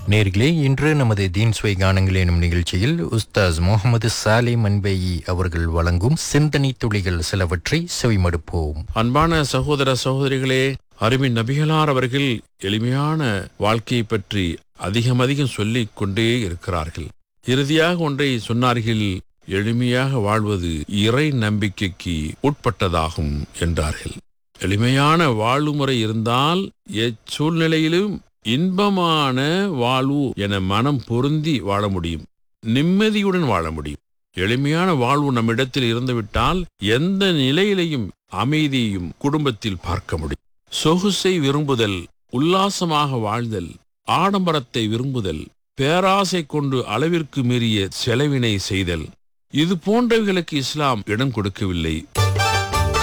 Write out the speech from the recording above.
நேர்களே இன்று நமது தீன் சுவை கானங்கள் எனும் நிகழ்ச்சியில் உஸ்தாஸ் முகமது சாலே மன்பேயி அவர்கள் வழங்கும் சிந்தனை துளிகள் சிலவற்றை செவிமடுப்போம் அன்பான சகோதர சகோதரிகளே அருமின் நபிகளார் அவர்கள் எளிமையான வாழ்க்கையை பற்றி அதிகம் அதிகம் சொல்லிக் கொண்டே இருக்கிறார்கள் இறுதியாக ஒன்றை சொன்னார்கள் எளிமையாக வாழ்வது இறை நம்பிக்கைக்கு உட்பட்டதாகும் என்றார்கள் எளிமையான வாழ்வுமுறை இருந்தால் எச்சூழ்நிலையிலும் இன்பமான வாழ்வு என மனம் பொருந்தி வாழ முடியும் நிம்மதியுடன் வாழ முடியும் எளிமையான வாழ்வு நம்மிடத்தில் இருந்துவிட்டால் எந்த நிலையிலையும் அமைதியையும் குடும்பத்தில் பார்க்க முடியும் சொகுசை விரும்புதல் உல்லாசமாக வாழ்தல் ஆடம்பரத்தை விரும்புதல் பேராசை கொண்டு அளவிற்கு மீறிய செலவினை செய்தல் இது போன்றவைகளுக்கு இஸ்லாம் இடம் கொடுக்கவில்லை